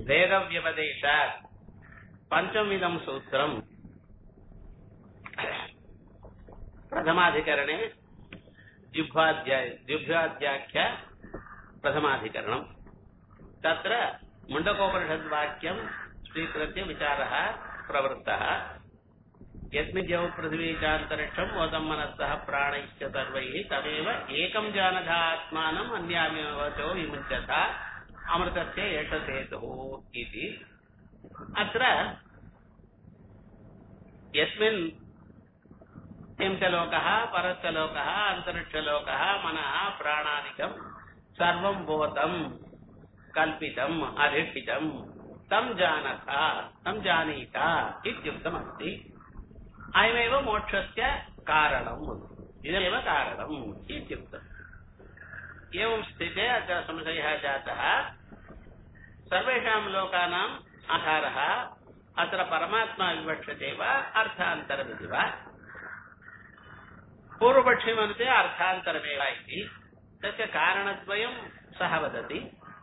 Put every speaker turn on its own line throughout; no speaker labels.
भेदव्यपदेशात् पञ्चमविदं सूत्रम् प्रथमाधिकरणे जिह्वाध्याय जिह्वाध्याख्य प्रथमाधिकरणम् तत्र मुण्डकोपनिषद्वाक्यं स्वीकृत्य विचारः प्रवृत्तः यस्मिन् जौ पृथिवी चान्तरिक्षम् ओदम् मनस्तः प्राणैश्च सर्वैः तमेव एकं जानधा आत्मानम् अन्यामेव वचो विमुच्यता अमृतस्य एष सेतुः इति अत्र यस्मिन् अयं च लोकः परश्च लोकः अन्तरिक्षलोकः मनः प्राणादिकं सर्वं भूतं कल्पितम् अधिष्ठितं तं जानथ तं जानीत इत्युक्तमस्ति अयमेव मोक्षस्य कारणम् इदमेव कारणम् इत्युक्तम् एवं स्थिते अत्र संशयः जातः सर्वेषां लोकानाम् आधारः अत्र परमात्मा विवक्षते वा अर्थान्तरमिति वा पूर्वपक्षी मन्ये अर्थान्तरमेव इति तस्य कारणद्वयं सः वदति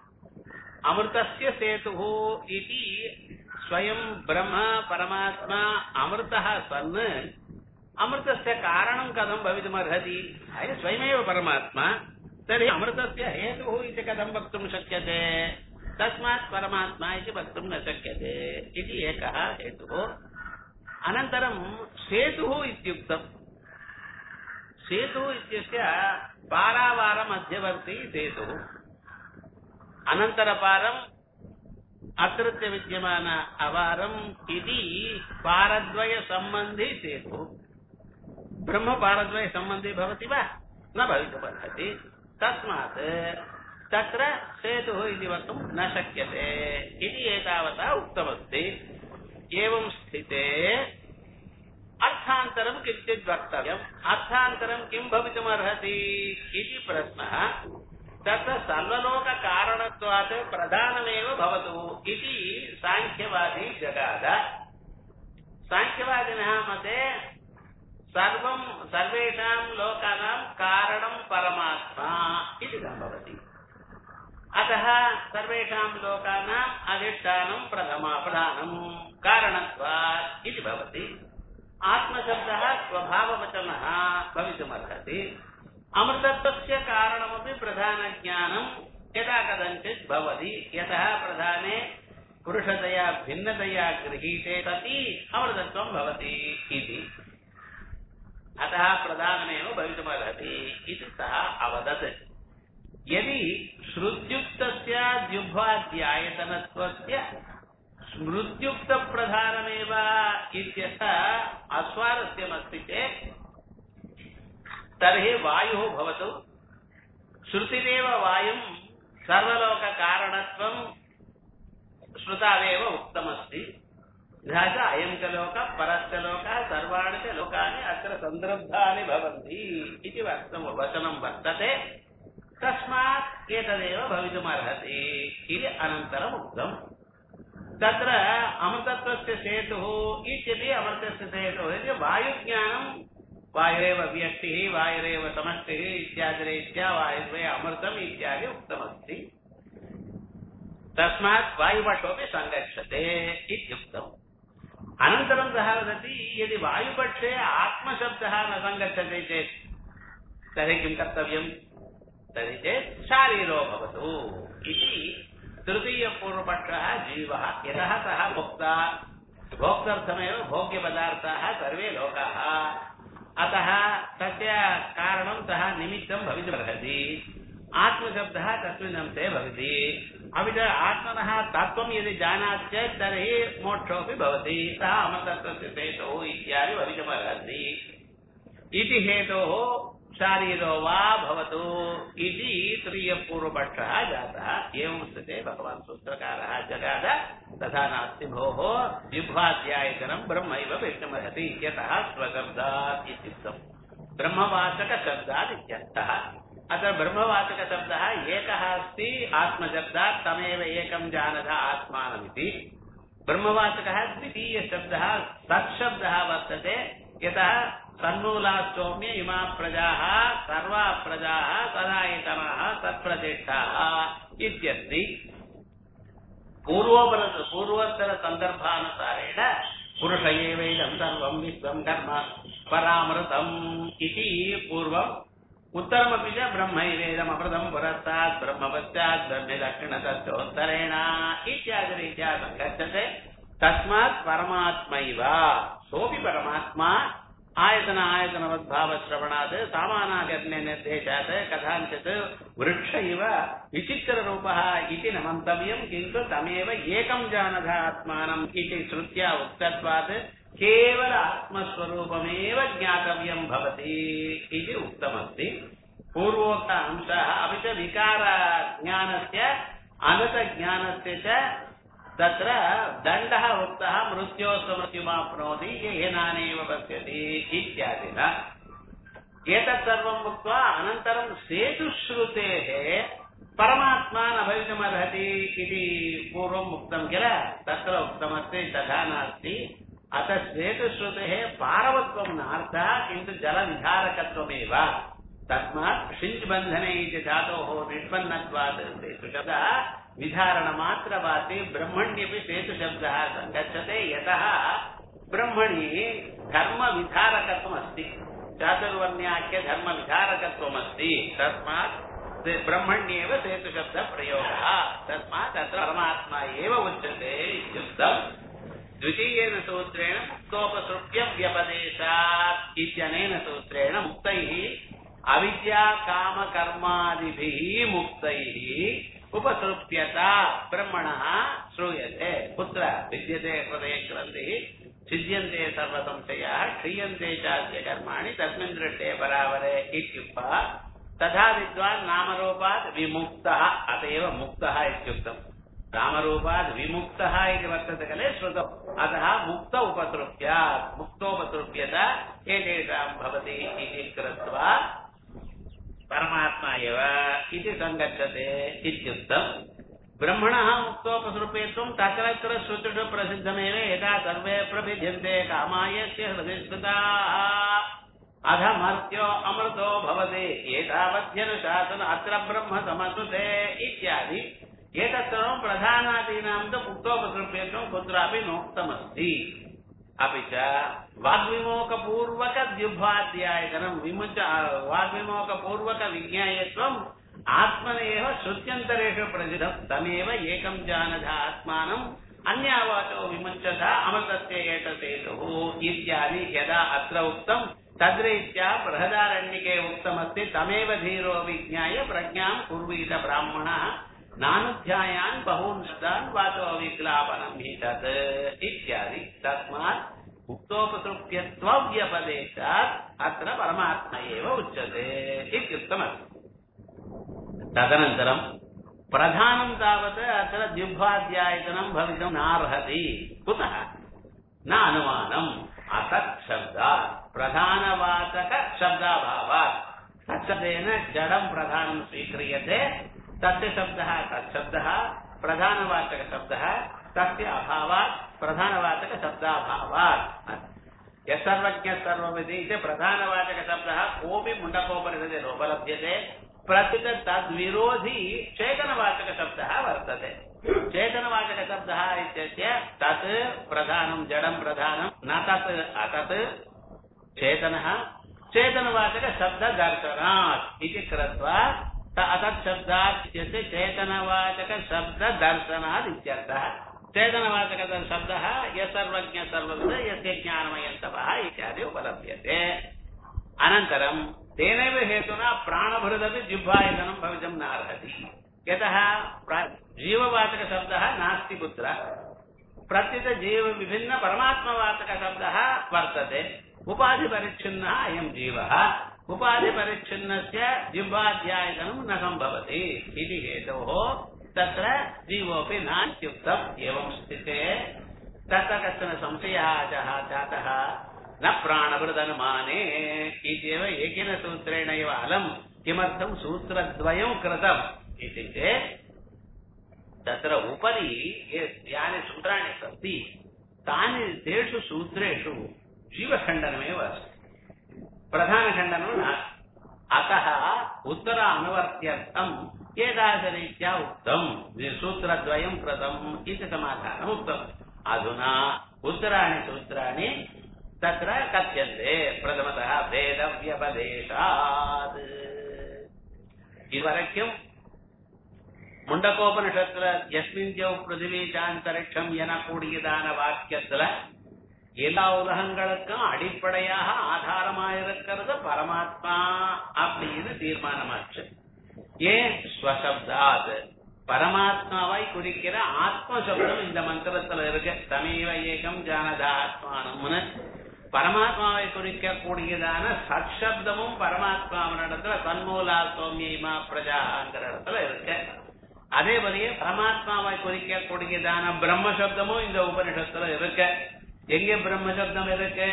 अमृतस्य सेतुः इति स्वयं ब्रह्म परमात्मा अमृतः सन् अमृतस्य कारणं कथं भवितुमर्हति अयं स्वयमेव परमात्मा तर्हि अमृतस्य हेतुः इति कथं वक्तुं शक्यते तस्मात् परमात्मा इति वक्तुं न शक्यते इति एकः हेतुः अनन्तरं सेतुः इत्युक्तम् सेतुः इत्यस्य पारावारमध्यवर्ती सेतुः अनन्तरपारम् अत्रत्य विद्यमान अवारम् इति पारद्वयसम्बन्धी सेतुः ब्रह्मपारद्वयसम्बन्धी भवति वा न भवितुमर्हति तस्मात् तत्र सेतुः इति वक्तुं न शक्यते इति एतावता उक्तमस्ति एवं स्थिते अर्थान्तरं किञ्चित् वक्तव्यम् अर्थान्तरं किं भवितुमर्हति इति प्रश्नः तत्र सर्वलोककारणत्वात् प्रधानमेव भवतु इति साङ्ख्यवादी जगाद साङ्ख्यवादिनः मते सर्वं सर्वेषां लोकानां कारणं परमात्मा इति सम्भवति अतः सर्वेषां लोकानाम् अधिष्ठानं प्रथमा प्रधानं कारणत्वात् इति भवति आत्मशब्दः स्वभाववचनः भवितुमर्हति अमृतत्वस्य कारणमपि प्रधानज्ञानं यदा कथञ्चित् भवति यतः प्रधाने पुरुषतया भिन्नतया गृहीते सति अमृतत्वं भवति इति अतः प्रधानमेव भवितुमर्हति इति सः अवदत् यदि श्रुत्युक्तस्य द्युभाद्यायतनत्वस्य स्मृत्युक्तप्रधानमेव इत्यस्य अस्वारस्यमस्ति चेत् तर्हि वायुः भवतु श्रुतिरेव वायुं सर्वलोककारणत्वं श्रुतावेव उक्तमस्ति तथा च अयं च लोकः परश्च लोकः सर्वाणि च लोकानि अत्र सन्दर्भानि भवन्ति इति वक्तुं वचनं वर्तते तस्मात् एतदेव भवितुमर्हति इति अनन्तरम् उक्तम् तत्र अमृतत्वस्य सेतुः इत्यपि अमृतस्य सेतुः इति वायुज्ञानं वायुरेव व्यक्तिः वायुरेव समष्टिः इत्यादिरीत्या वायुर्वे अमृतम् इत्यादि उक्तमस्ति तस्मात् वायुपक्षोऽपि सङ्गच्छते इत्युक्तम् अनन्तरं सः वदति यदि वायुपक्षे आत्मशब्दः न सङ्गच्छते चेत् तर्हि किं कर्तव्यम् तर्हि चेत् शारीरो भवतु इति तृतीयपूर्वपक्षः जीवः यतः सः भोक्ता भोक्तर्थमेव भोग्यपदार्थाः सर्वे लोकाः अतः तस्य कारणं सः निमित्तं भवितुमर्हति आत्मशब्दः तस्मिन् अंशे भवति अपि च आत्मनः तत्त्वं यदि जानाति चेत् तर्हि मोक्षोऽपि भवति सः अमृतत्वस्य सेतुः इत्यादि भवितुमर्हति इति हेतोः शारीरो वा भवतु इति तृतीयपूर्वपक्षः जातः एवं स्थिते भगवान् सूत्रकारः जगाद तथा नास्ति भोः जिह्वाध्यायकरं ब्रह्मैव वेष्टमर्हति इत्यतः स्वशब्दात् इत्युक्तम् ब्रह्मवाचकशब्दात् इत्यर्थः अत्र ब्रह्मवाचकशब्दः एकः अस्ति आत्मशब्दात् तमेव एकं जानथ आत्मानमिति ब्रह्मवाचकः द्वितीयशब्दः सत्शब्दः वर्तते यतः तन्मूला सौम्य इमा प्रजाः सर्वा प्रजाः सदायतनाः तत्प्रतिष्ठाः इत्यस्ति पूर्वोपर पूर्वोत्तरसन्दर्भानुसारेण पुरुष एवैदं सर्वं विश्वं कर्म परामृतम् इति पूर्वम् उत्तरमपि च ब्रह्मैवेदममृतं पुरस्तात् ब्रह्मपश्चात् ब्रह्मदक्षिणतश्चोत्तरेण इत्यादिरीत्या सङ्गच्छते तस्मात् परमात्मैव सोऽपि परमात्मा आयतन आयतनवद्भावश्रवणात् सामानागर्णे निर्देशात् कथञ्चित् वृक्ष इव विचित्ररूपः इति न मन्तव्यम् किन्तु तमेव एकं जानथ आत्मानम् इति श्रुत्या उक्तत्वात् केवल आत्मस्वरूपमेव ज्ञातव्यं भवति इति उक्तमस्ति पूर्वोक्त अंशः अपि च विकारज्ञानस्य अनतज्ञानस्य च तत्र दण्डः उक्तः मृत्योस्तमृत्युमाप्नोति येनानेव पश्यति इत्यादिना एतत् सर्वम् उक्त्वा अनन्तरं सेतुश्रुतेः परमात्मा न भवितुमर्हति इति पूर्वम् उक्तं किल तत्र उक्तमस्ति तथा नास्ति अतः सेतुश्रुतेः पारवत्वं नार्थः किन्तु जलविधारकत्वमेव तस्मात् षिञ्बन्धने इति धातोः निष्पन्नत्वात् सेतुशब्दः विधारणमात्रवाति ब्रह्मण्यपि सेतुशब्दः सङ्गच्छते यतः ब्रह्मणि धर्मविधारकत्वमस्ति चातुर्वर्ण्याख्य धर्मविधारकत्वमस्ति तस्मात् ब्रह्मण्येव सेतुशब्दप्रयोगः तस्मात् अत्र परमात्मा एव उच्यते इत्युक्तम् द्वितीयेन सूत्रेण मुक्तोपसृप्य व्यपदेशात् इत्यनेन सूत्रेण मुक्तैः अविद्या कामकर्मादिभिः मुक्तैः उपसृप्यता ब्रह्मणः श्रूयते कुत्र विद्यते हृदये ग्रन्थिः छिद्यन्ते सर्वसंशयाः क्षीयन्ते चास्य कर्माणि तस्मिन् दृष्टे परावरे इत्युक्त्वा तथा विद्वान् नामरूपात् विमुक्तः अत एव मुक्तः इत्युक्तम् रामरूपात् विमुक्तः इति वर्तते खलु श्रुतौ अतः मुक्त उपसृप्यात् मुक्तोपसृप्यत एतेषां भवति इति कृत्वा परमात्मा एव इति सङ्गच्छते इत्युक्तम् ब्रह्मणः मुक्तोपसृप्यत्वं तत्र श्रुतिषु प्रसिद्धमेव यदा सर्वे प्रभिद्यन्ते कामायस्य हृदि स्थिताः अधमर्त्यो अमृतो भवति एतावध्यनुशासन अत्र ब्रह्म समसुते इत्यादि एतत् सर्वं प्रधानादीनां तु मुक्तोपसृप्यत्वं कुत्रापि नोक्तमस्ति अपि च वाग्विमोकपूर्वकद्युभाध्यायतनं विमुच वाग्विमोकपूर्वकविज्ञायत्वम् आत्मन एव श्रुत्यन्तरेषु प्रसिद्धं तमेव एकं जानध आत्मानम् अन्यावाचो विमुञ्चथ अमृतस्य एतसेतुः इत्यादि यदा अत्र उक्तं तद्रीत्या बृहदारण्यके उक्तमस्ति तमेव धीरो विज्ञाय प्रज्ञां कुर्वीत ब्राह्मणः नानुध्यायान् बहून् शब्दान् वाचो विक्लापनं हि तत् इत्यादि तस्मात् मुक्तोपसृप्यत्वव्यपदेशात् अत्र परमात्मा एव उच्यते इत्युक्तमस्ति तदनन्तरं प्रधानं तावत् अत्र द्युभाध्यायतनं भवितुं नार्हति कुतः न अनुमानम् असत् शब्दात् प्रधानवाचक शब्दाभावात् तत्शब्देन जडं प्रधानं स्वीक्रियते तस्य शब्दः तत्शब्दः प्रधानवाचकशब्दः तस्य अभावात् प्रधानवाचकशब्दाभावात् यत्सर्वज्ञः सर्वमिति इति प्रधानवाचकशब्दः कोऽपि मुण्डकोपनिषदे नोपलभ्यते प्रत्युत तद्विरोधी चेतनवाचकशब्दः वर्तते चेतनवाचकशब्दः इत्यस्य तत् प्रधानं जडं प्रधानं न तत् अतत् चेतनः चेतनवाचकशब्ददर्शनात् इति कृत्वा अतत् शब्दात् इत्यस्य चेतनवाचकशब्ददर्शनात् इत्यर्थः चेतनवाचकशब्दः यसर्वज्ञ सर्वविद यस्य ज्ञानमयन्तपः इत्यादि उपलभ्यते अनन्तरं तेनैव हेतुना प्राणभृदपि जिह्वायतनं भवितुं नार्हति यतः जीववाचकशब्दः नास्ति कुत्र प्रत्युत जीव विभिन्न परमात्मवाचकशब्दः वर्तते उपाधिपरिच्छिन्नः अयं जीवः उपाधिपरिच्छिन्नस्य जिह्वाध्यायतनं न सम्भवति इति हेतोः तत्र जीवोऽपि नान्त्युक्तम् एवं स्थिते तत्र कश्चन संशयः जातः न प्राणभृदनुमाने इत्येव एकेन सूत्रेण एव अलम् किमर्थं सूत्रद्वयं कृतम् इति चेत् तत्र उपरि ये यानि सूत्राणि सन्ति तानि तेषु सूत्रेषु जीवखण्डनमेव अस्ति प्रधानखण्डनं नास्ति अतः उत्तर अनुवर्त्यर्थम् एतादृशरीत्या उक्तम् सूत्रद्वयम् कृतम् इति समाधानम् उक्तम् अधुना उत्तराणि सूत्राणि तत्र कथ्यन्ते प्रथमतः वेदव्यपदेशात् இதுவரைக்கும் முண்டகோபனிஷத்துல எஸ்மின்ஜோ பிருத்திவி சாந்தரிக்ஷம் எனக்கூடியதான வாக்கியத்துல எல்லா உலகங்களுக்கும் அடிப்படையாக ஆதாரமாயிருக்கிறது பரமாத்மா அப்படின்னு தீர்மானமாச்சு ஏன் ஸ்வசப்தாத் பரமாத்மாவை குறிக்கிற ஆத்ம சப்தம் இந்த மந்திரத்துல இருக்கு தமீவ ஏகம் ஜானதா ஆத்மானம்னு பரமாத்மாவை குறிக்கக்கூடியதான சத்சப்தமும் பரமாத்மாவினிடத்துல தன்மூலா சோமியமா பிரஜாங்கிற இடத்துல இருக்கு அதே மாதிரியே பரமாத்மாவை குறிக்கக்கூடியதான பிரம்ம சப்தமும் இந்த உபனிஷத்துல இருக்கு எங்க பிரம்ம சப்தம் இருக்கு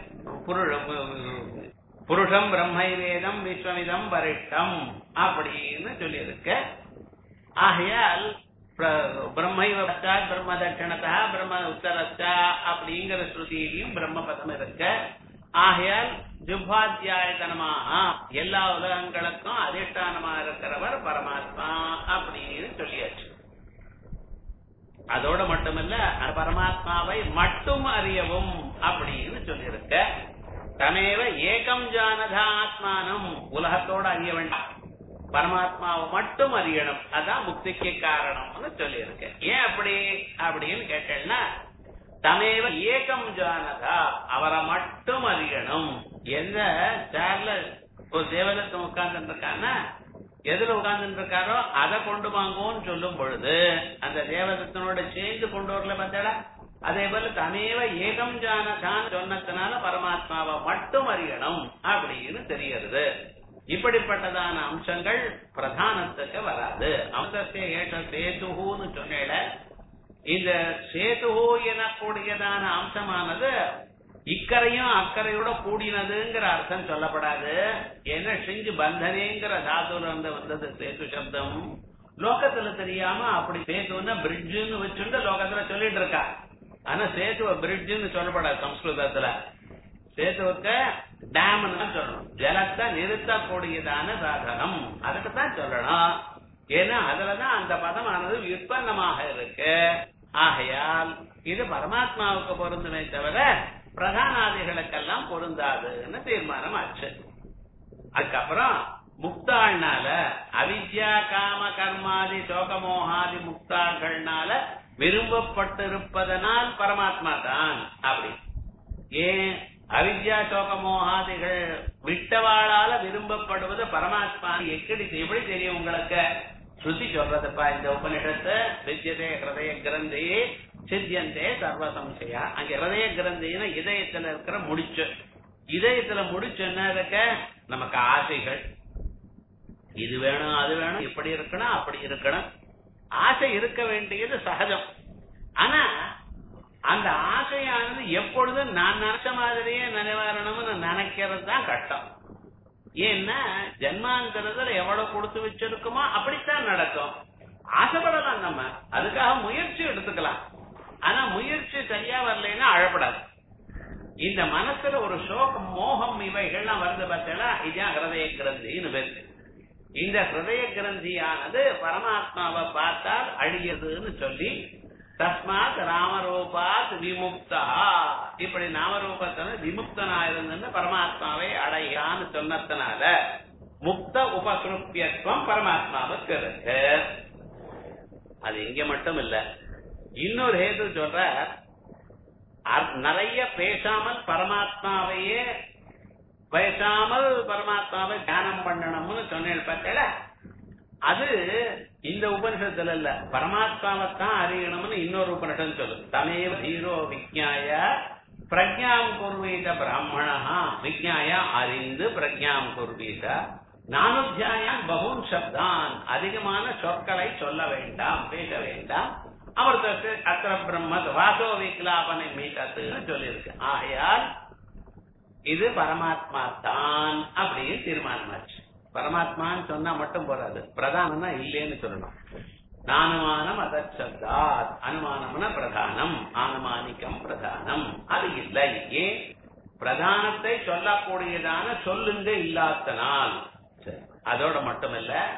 புருஷம் பிரம்மை வேதம் விஸ்வமிதம் வரிஷ்டம் அப்படின்னு சொல்லி இருக்கு ஆகையால் பிரம்மைவ பச்சாத் பிரம்ம தட்சிணத்தா பிரம்ம உத்தரத்தா அப்படிங்கிற ஸ்ருதியிலையும் பிரம்ம பதம் இருக்கு ஆகையால் ஜுபாத்தியாயத்தனமாக எல்லா உலகங்களுக்கும் அதிஷ்டானமா இருக்கிறவர் பரமாத்மா அப்படின்னு சொல்லியாச்சு அதோட மட்டுமல்ல பரமாத்மாவை மட்டும் அறியவும் அப்படின்னு சொல்லியிருக்க தமேவ ஏகம் ஜானதா ஆத்மானம் உலகத்தோட அறிய வேண்டாம் பரமாத்மாவை மட்டும் அறியணும் அதான் முக்திக்கு காரணம்னு சொல்லி இருக்கேன் ஏன் அப்படி அப்படின்னு கேட்டேன்னா தமேவ ஏகம் ஜானதா அவரை மட்டும் அறியணும் எந்த சேர்ல ஒரு தேவதத்தை உட்கார்ந்து இருக்கான்னா எதுல உட்கார்ந்து இருக்காரோ அதை கொண்டு வாங்குவோம்னு சொல்லும் பொழுது அந்த தேவதத்தினோட சேர்ந்து கொண்டு வரல பார்த்தாடா அதே போல தமேவ ஏகம் ஜானதான் சொன்னதுனால பரமாத்மாவை மட்டும் அறியணும் அப்படின்னு தெரிகிறது இப்படிப்பட்டதான அம்சங்கள் பிரதானத்துக்கு வராது அம்சத்தை ஏற்ற சேதுன்னு சொன்னேட இந்த சேது எனக்கூடியதான அம்சமானது இக்கரையும் அக்கறையோட கூடினதுங்கிற அர்த்தம் சொல்லப்படாது என்ன செஞ்சு பந்தனேங்கிற தாத்துல இருந்து வந்தது சேது சப்தம் லோகத்துல தெரியாம அப்படி சேத்துன்னா பிரிட்ஜுன்னு வச்சுட்டு லோகத்துல சொல்லிட்டு இருக்கா ஆனா சேத்துவ பிரிட்ஜுன்னு சொல்லப்படாது சம்ஸ்கிருதத்துல சேத்துவுக்கு டேம்னு சொல்லணும் ஜலத்தை நிறுத்தக்கூடியதான சாதனம் அதுக்கு தான் சொல்லணும் ஏன்னா அதுலதான் அந்த பதமானது விற்பன்னமாக இருக்கு ஆகையால் இது பரமாத்மாவுக்கு பொருந்துமே தவிர பிரதானாதிகளுக்கெல்லாம் பொருந்தாதுன்னு தீர்மானம் ஆச்சு அதுக்கப்புறம் முக்தாள்னால அவித்யா காம கர்மாதி சோகமோகாதி முக்தாள்கள்னால விரும்பப்பட்டிருப்பதனால் பரமாத்மா தான் அப்படி ஏன் அவித்யா சோக மோகாதிகள் விட்டவாளால விரும்பப்படுவது பரமாத்மா எப்படி எப்படி தெரியும் உங்களுக்கு ஸ்ருதி சொல்றதுப்பா இந்த உபனிஷத்து வித்தியதே ஹிருதய கிரந்தி சித்தியந்தே சர்வ சம்சயா அங்க ஹிருதய கிரந்தின்னு இதயத்துல இருக்கிற முடிச்சு இதயத்துல முடிச்சு என்ன இருக்க நமக்கு ஆசைகள் இது வேணும் அது வேணும் இப்படி இருக்கணும் அப்படி இருக்கணும் ஆசை இருக்க வேண்டியது சகஜம் ஆனா அந்த ஆசையானது எப்பொழுதும் நான் நினைச்ச மாதிரியே நினைவாரணும்னு நினைக்கிறது தான் கஷ்டம் ஏன்னா ஜென்மாந்தரத்துல எவ்வளவு கொடுத்து வச்சிருக்குமோ அப்படித்தான் நடக்கும் ஆசைப்படலாம் நம்ம அதுக்காக முயற்சி எடுத்துக்கலாம் ஆனா முயற்சி சரியா வரலைன்னா அழப்படாது இந்த மனசுல ஒரு சோகம் மோகம் இவைகள்லாம் வருது பார்த்தா இதான் ஹிருதய கிரந்தின்னு பேரு இந்த ஹிருதய கிரந்தியானது பரமாத்மாவை பார்த்தால் அழியதுன்னு சொல்லி தஸ்மாத் ராமரூபாத் விமுக்தா இப்படி நாமரூபத்துல விமுக்தனா இருந்து பரமாத்மாவை அடையான்னு சொன்னதுனால முக்த உபகிருப்பியத்துவம் பரமாத்மாவுக்கு இருக்கு அது இங்க மட்டும் இல்ல இன்னொரு ஹேது சொல்ற நிறைய பேசாமல் பரமாத்மாவையே பேசாமல் பரமாத்மாவை தியானம் பண்ணணும்னு சொன்னேன் பார்த்தல அது இந்த உபனிஷத்துல இல்ல பரமாத்மாவைத்தான் அறியணும்னு இன்னொரு உபனிஷம் சொல்லு தமேவ தீரோ விஜாய பிரஜாம் குர்வீத பிராமணா விஜாய அறிந்து பிரஜாம் குர்வீத நானுத்தியாயான் பகுன் சப்தான் அதிகமான சொற்களை சொல்ல வேண்டாம் பேச வேண்டாம் அமிர்தத்து அத்திர பிரம்ம வாசோ விக்லாபனை மீட்டத்துன்னு சொல்லியிருக்கு ஆகையால் இது பரமாத்மா தான் அப்படின்னு தீர்மானமாச்சு பரமாத்மான்னு சொன்னா மட்டும் போறாது பிரதானம்னா இல்லேன்னு சொல்லணும் நானுமானம் அதச்சப்தாத் அனுமானம்னா பிரதானம் ஆனுமானிக்கம் பிரதானம் அது இல்லை ஏன் பிரதானத்தை சொல்லக்கூடியதான சொல்லுங்க இல்லாதனால் அதோட மட்டுமல்ல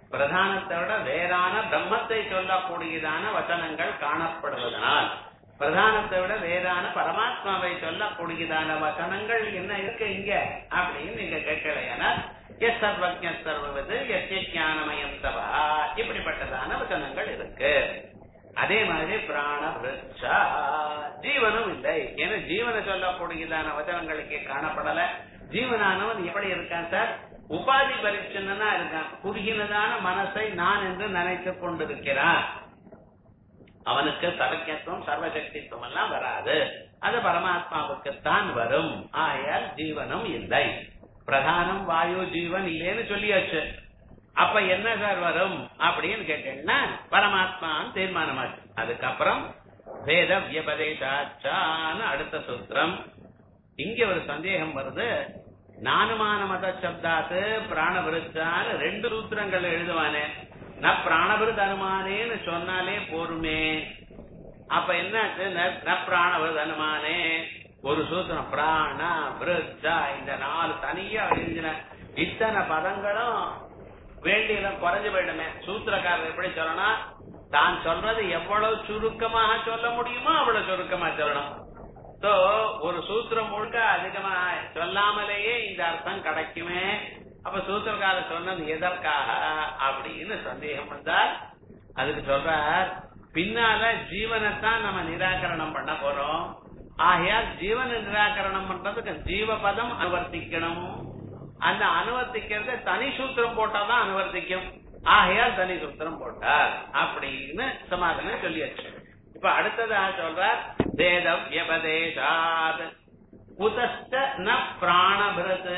பிரதானத்தை விட வேறான பிரம்மத்தை சொல்லக்கூடியதான வசனங்கள் காணப்படுவதனால் பிரதானத்தை விட வேறான பரமாத்மாவை சொல்லக்கூடியதான வசனங்கள் என்ன இருக்கு இங்க அப்படின்னு நீங்க கேட்கலையானா எஸ் சர்வஜ சர்வது எஸ் ஞானமயம் தவா இப்படிப்பட்டதான வசனங்கள் இருக்கு அதே மாதிரி பிராண விருட்சா ஜீவனும் இல்லை ஏன்னா ஜீவனை சொல்லக்கூடியதான வசனங்களுக்கு காணப்படல ஜீவனானவன் எப்படி இருக்கான் சார் உபாதி பரிச்சனா இருக்கான் குறுகினதான மனசை நான் என்று நினைத்துக் கொண்டிருக்கிறான் அவனுக்கு சர்வஜத்துவம் சர்வசக்தித்துவம் எல்லாம் வராது அது பரமாத்மாவுக்குத்தான் வரும் ஆயால் ஜீவனும் இல்லை பிரதானம் வாயு ஜீவன் இல்லைன்னு சொல்லியாச்சு அப்ப என்ன சார் வரும் அப்படின்னு கேட்டீங்கன்னா பரமாத்மான்னு தீர்மானமாச்சு அதுக்கப்புறம் வேத வியபதேசாச்சான்னு அடுத்த சூத்திரம் இங்க ஒரு சந்தேகம் வருது நானுமான மத சப்தாத்து பிராணபிருத்தான்னு ரெண்டு சூத்திரங்கள் எழுதுவானே நான் பிராணபிருத் அனுமானேன்னு சொன்னாலே போருமே அப்ப என்னாச்சு ந பிராணபிருத் அனுமானே ஒரு சூத்திரம் பிராண விருத்தா இந்த நாலு தனியா எழுதின இத்தனை பதங்களும் வேண்டியெல்லாம் குறைஞ்சு போயிடுமே சூத்திரக்காரர் எப்படி சொல்லணும் தான் சொல்றது எவ்வளவு சுருக்கமாக சொல்ல முடியுமோ அவ்வளவு சுருக்கமா சொல்லணும் சோ ஒரு சூத்திரம் முழுக்க அதிகமா சொல்லாமலேயே இந்த அர்த்தம் கிடைக்குமே அப்ப சூத்திரக்காரர் சொன்னது எதற்காக அப்படின்னு சந்தேகம் வந்தால் அதுக்கு சொல்றார் பின்னால ஜீவனைத்தான் நம்ம நிராகரணம் பண்ண போறோம் ஆகையால் ஜீவனை நிராகரணம் பண்றதுக்கு ஜீவபதம் அனுவர்த்திக்கணும் அந்த அனுவர்த்திக்கிறத தனி சூத்திரம் போட்டாதான் அனுவர்த்திக்கும் ஆகையால் தனி சூத்திரம் போட்டார் அப்படின்னு சமாதானம் சொல்லியாச்சு இப்ப அடுத்ததாக சொல்றார் வேத வியபதேசாத் குதஸ்ட ந பிராணபிரத்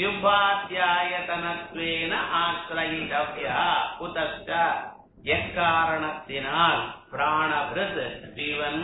தியுபாத்தியாயதனத்வேன ஆசிரயிதவ்யா குதஸ்ட எக்காரணத்தினால் பிராணபிரத் ஜீவன்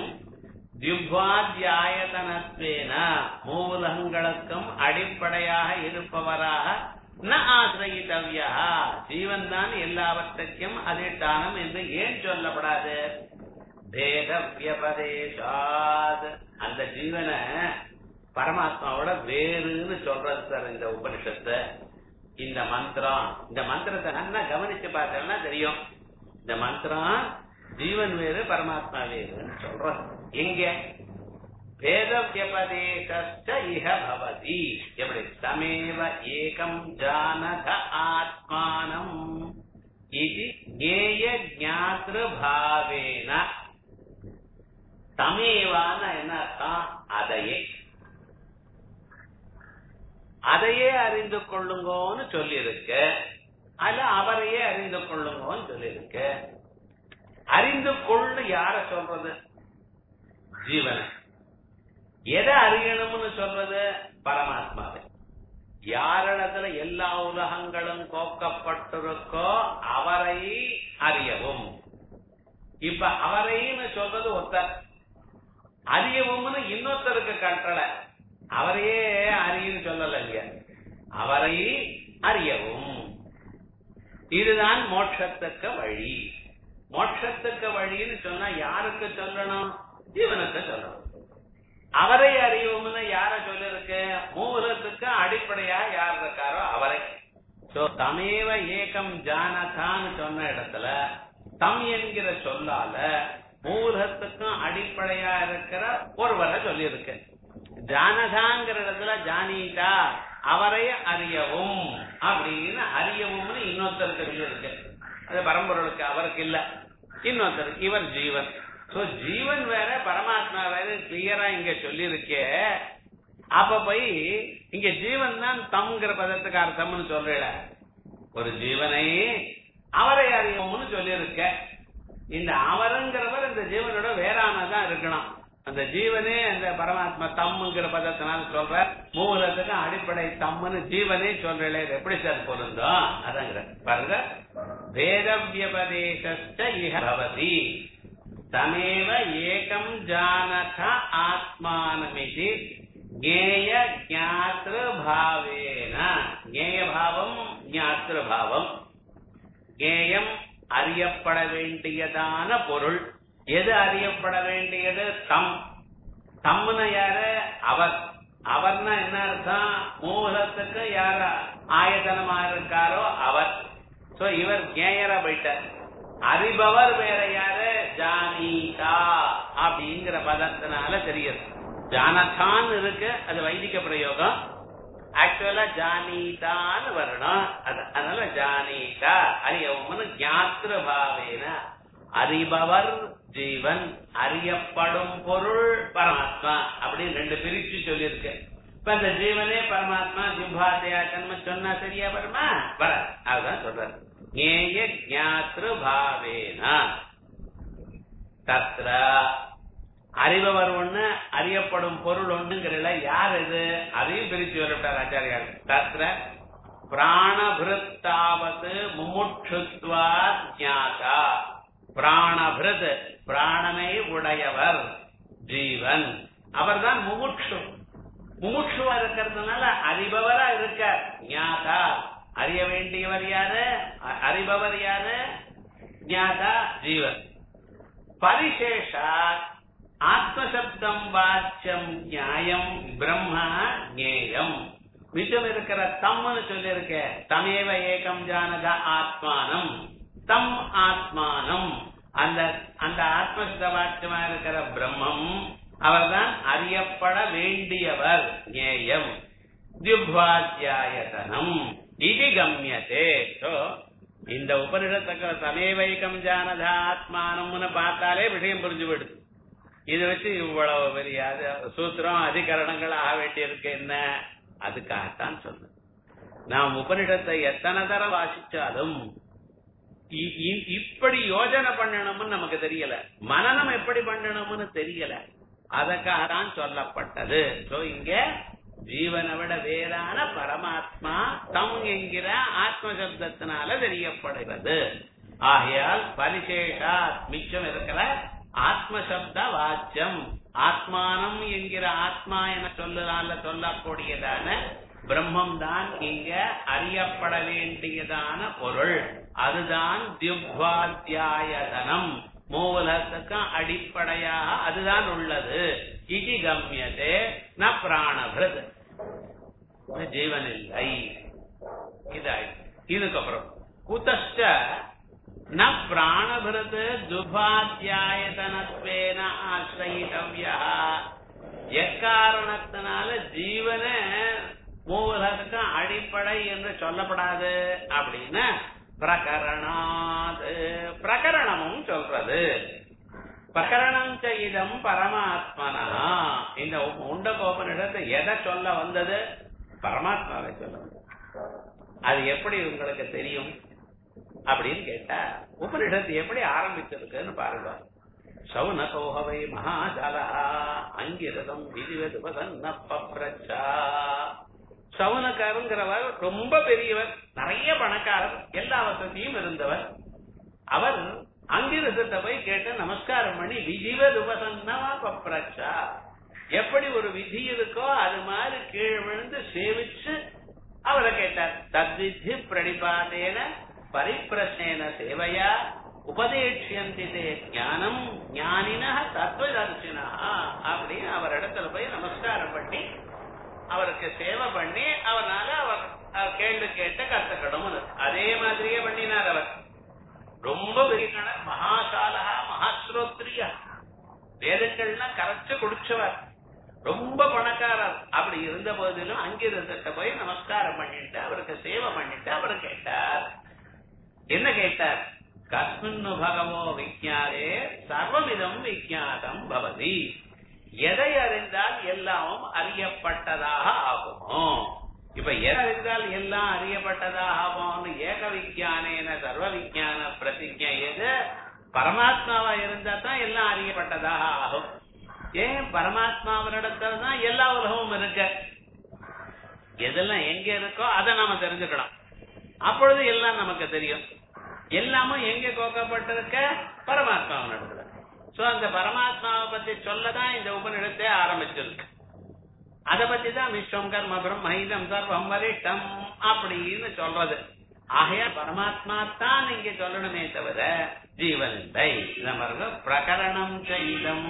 தியுபாத்தியாயதனத்வேன மூலங்களுக்கும் அடிப்படையாக இருப்பவராக ந ஆசிரயிதவ்யா ஜீவன் தான் எல்லாவற்றுக்கும் அதிஷ்டானம் என்று ஏன் சொல்லப்படாது பேத வியபதேசாத் அந்த ஜீவனை பரமாத்மாவோட வேறுன்னு சொல்றது சார் இந்த உபனிஷத்து இந்த மந்திரம் இந்த மந்திரத்தை நல்லா கவனிச்சு பார்த்தோம்னா தெரியும் இந்த மந்திரம் ஜீவன் வேறு பரமாத்மா வேறுன்னு சொல்றோம் எங்க வேத வியபதேச இஹ பவதி எப்படி தமேவ ஏகம் ஜானத ஆத்மானம் இது ஞேய ஞாத்ரு பாவேன தமேவான என்ன அர்த்தம் அதையே அதையே அறிந்து கொள்ளுங்கோன்னு சொல்லியிருக்கு அல்ல அவரையே அறிந்து கொள்ளுங்கோன்னு சொல்லியிருக்கு அறிந்து கொள்ளு யார சொல்றது ஜீவனை எதை அறியணும்னு சொல்றது பரமாத்மாவை யாரிடத்துல எல்லா உலகங்களும் கோக்கப்பட்டிருக்கோ அவரை அறியவும் இப்ப அவரைன்னு சொல்றது ஒருத்தர் அறியவும்னு இன்னொருத்தருக்கு கட்டளை அவரையே அறியும் சொல்லலைங்க அவரை அறியவும் இதுதான் மோட்சத்துக்கு வழி மோட்சத்துக்கு வழின்னு சொன்னா யாருக்கு சொல்லணும் ஜீவனுக்கு சொல்லணும் அவரை அறிவோம்னு யார சொல்லிருக்கு மூலத்துக்கு அடிப்படையா யார் இருக்காரோ அவரை சோ தமேவ ஏகம் ஜானதான்னு சொன்ன இடத்துல தம் என்கிற சொல்லால மூலத்துக்கும் அடிப்படையா இருக்கிற ஒருவரை சொல்லியிருக்கு ஜானதாங்கிற இடத்துல ஜானீதா அவரை அறியவும் அப்படின்னு அறியவும்னு இன்னொருத்தருக்கு சொல்லியிருக்கு அது பரம்பொருளுக்கு அவருக்கு இல்ல இன்னொருத்தருக்கு இவர் ஜீவன் சோ ஜீவன் வேற பரமாத்மா வேற கிளியரா இங்க சொல்லியிருக்கே அப்ப போய் இங்க ஜீவன் தான் தம்ங்கிற பதத்துக்கு அர்த்தம்னு சொல்றல ஒரு ஜீவனை அவரை அறிவோம்னு சொல்லியிருக்க இந்த அவருங்கிறவர் இந்த ஜீவனோட வேறானதான் இருக்கணும் அந்த ஜீவனே அந்த பரமாத்மா தம்முங்கிற பதத்தினால சொல்ற மூலத்துக்கு அடிப்படை தம்முன்னு ஜீவனே சொல்றே எப்படி சார் பொருந்தோம் அதாங்கிற பாருங்க வேத வியபதேச இஹ பவதி தமேவ ஏகம் ஜானத ஆத்மானமிதி ஞேய ஞாத்திரு பாவேன ஞேய பாவம் ஞாத்திரு பாவம் ஞேயம் அறியப்பட வேண்டியதான பொருள் எது அறியப்பட வேண்டியது தம் தம்னு யாரு அவர் அவர்னா என்ன அர்த்தம் மூலத்துக்கு யார ஆயதனமா இருக்காரோ அவர் சோ இவர் ஜேயரா போயிட்டார் அறிபவர் வேற யாரு ஜானீதா அப்படிங்கிற பதத்தினால தெரியுது ஜானதான் இருக்கு அது வைதிக பிரயோகம் ஆக்சுவலா ஜானீதான்னு வரணும் அது- அதனால ஜானீதா அறியவம்னு ஞாத்திர பாவேன அறிபவர் ஜீவன் அறியப்படும் பொருள் பரமாத்மா அப்படின்னு ரெண்டு பிரிச்சு சொல்லியிருக்கு இப்ப இந்த ஜீவனே பரமாத்மா ஜிம்பாத்தியா ஜன்ம சொன்னா சரியா வருமா வர அதுதான் சொல்றாரு ஞேய ஞாத்திரு பாவேனா தத்ர அறிபவர் ஒண்ணு அறியப்படும் பொருள் ஒண்ணுங்கிறல யார் இது அதையும் பிரிச்சு வரட்டார் ஆச்சாரியார் தத்ர பிராணபிருத்தாவது முமுட்சுத்வா ஞாதா பிராணபிருத் பிராணனை உடையவர் ஜீவன் அவர்தான் முமுட்சு முமுட்சுவா இருக்கிறதுனால அறிபவரா இருக்கார் ஞாதா அறிய வேண்டியவர் யாரு அ- அறிபவர் யாரு ஞாதா ஜீவன் பரிசேஷா ஆத்மசப்தம் வாச்சியம் நியாயம் பிரம்மா ஞேயம் மிச்சம் இருக்கிற தம்னு சொல்லியிருக்க தமேவ ஏகம் ஜானத ஆத்மானம் தம் ஆத்மானம் அந்த அந்த ஆத்மசப்த வாக்கியமா இருக்கிற பிரம்மம் அவர்தான் அறியப்பட வேண்டியவர் ஞேயம் தியுபாத்தியாயதனம் இது கம்யத்தே சோ இந்த உபனிஷத்துக்கு சமேவைக்கம் ஜானதா ஆத்மானம்னு பார்த்தாலே விஷயம் புரிஞ்சு போயிடுது இது வச்சு இவ்வளவு பெரிய அது- சூத்திரம் அதிகரணங்கள் ஆக வேண்டியிருக்கு என்ன அதுக்காகத்தான் சொன்னேன் நாம் உபனிஷத்தை எத்தனை தரம் வாசிச்சாலும் இ- இ- இப்படி யோஜனை பண்ணணும்னு நமக்கு தெரியல மனநம் எப்படி பண்ணணும்னு தெரியல அதற்காக தான் சொல்லப்பட்டது சோ இங்க ஜீவனை விட வேறான பரமாத்மா தம் என்கிற ஆத்ம சப்தத்தினால தெரியப்படுகிறது ஆகையால் பரிசேஷா மிச்சம் இருக்கிற ஆத்ம சப்த வாச்சியம் ஆத்மானம் என்கிற ஆத்மா என சொல்லுதால சொல்லக்கூடியதான பிரம்மம் தான் இங்க அறியப்பட வேண்டியதான பொருள் அதுதான் தியுபாத்தியாயதனம் மூலத்துக்கும் அடிப்படையாக அதுதான் உள்ளது இது கம்யதே ந பிராணபிரத் ஜீவன் இல்லை இதாயிடுச்சு இதுக்கப்புறம் குதஷ்ட ந பிராணபிரத் துபாத்தியாயதனத்வேன ஆசிரயித்தவ்யா எக்காரணத்தினால ஜீவன மூலத்துக்கும் அடிப்படை என்று சொல்லப்படாது அப்படின்னு பிரகரணாது பிரகரணமும் சொல்றது பிரகரணம் செய்தம் பரமாத்மனா இந்த உண்ட கோபனிடத்தை எதை சொல்ல வந்தது பரமாத்மாவை சொல்ல வந்தது அது எப்படி உங்களுக்கு தெரியும் அப்படின்னு கேட்டா உபனிஷத்து எப்படி ஆரம்பிச்சிருக்குன்னு பாருங்க சௌனகோஹவை மகாஜலா அங்கிரதம் விதிவது பதன்னப்பப்ரச்சா சவுனக்காருங்கிறவர் ரொம்ப பெரியவர் நிறைய பணக்காரர் எல்லா வசதியும் இருந்தவர் அவர் அங்கிரசத்தை போய் கேட்டு நமஸ்காரம் பண்ணி விதிவது உபசன்னமா பப்ரச்சா எப்படி ஒரு விதி இருக்கோ அது மாதிரி கீழ் விழுந்து சேவிச்சு அவரை கேட்டார் தத்வித்தி பிரணிபாதேன பரிப்பிரசேன சேவையா உபதேட்சியந்தி தே ஞானம் ஞானின தத்துவதர்சினா அப்படின்னு அவர் இடத்துல போய் நமஸ்காரம் பண்ணி அவருக்கு சேவை பண்ணி அவனால அவர் அவர் கேள்வி கேட்டு கத்துக்கணும் அதே மாதிரியே பண்ணினார் அவர் ரொம்ப பெரிய கண- மகாசாலகா மகாஸ்ரோத்ரியா வேதங்கள்லாம் கரைச்சு குடிச்சவர் ரொம்ப பணக்காரர் அப்படி இருந்த போதிலும் அங்கிருந்துட்ட போய் நமஸ்காரம் பண்ணிட்டு அவருக்கு சேவை பண்ணிட்டு அவர் கேட்டார் என்ன கேட்டார் கஸ்மின்னு பகவோ விஜாதே சர்வமிதம் விஜாதம் பவதி எதை அறிந்தால் எல்லாமும் அறியப்பட்டதாக ஆகுமோ இப்ப எதை அறிந்தால் எல்லாம் அறியப்பட்டதாக ஆகும்னு ஏக விஜானேன சர்வ விஜான பிரதிஜை எது பரமாத்மாவா இருந்தா தான் எல்லாம் அறியப்பட்டதாக ஆகும் ஏன் பரமாத்மாவினிடத்துல தான் எல்லா உலகமும் இருக்கு எதெல்லாம் எங்க இருக்கோ அதை நாம தெரிஞ்சுக்கணும் அப்பொழுது எல்லாம் நமக்கு தெரியும் எல்லாமும் எங்க கோக்கப்பட்டிருக்க பரமாத்மாவினிடத்துல சோ அந்த பரமாத்மாவை பத்தி சொல்லதான் இந்த உபநிடத்தை ஆரம்பிச்சிருக்கு அத பத்தி தான் விஸ்வம் கர்ம பிரம்ம சர்வம் வரிஷ்டம் அப்படின்னு சொல்றது ஆகையா பரமாத்மா தான் இங்க சொல்லணுமே தவிர ஜீவன் இல்லை நம்ம பிரகரணம் செய்தம்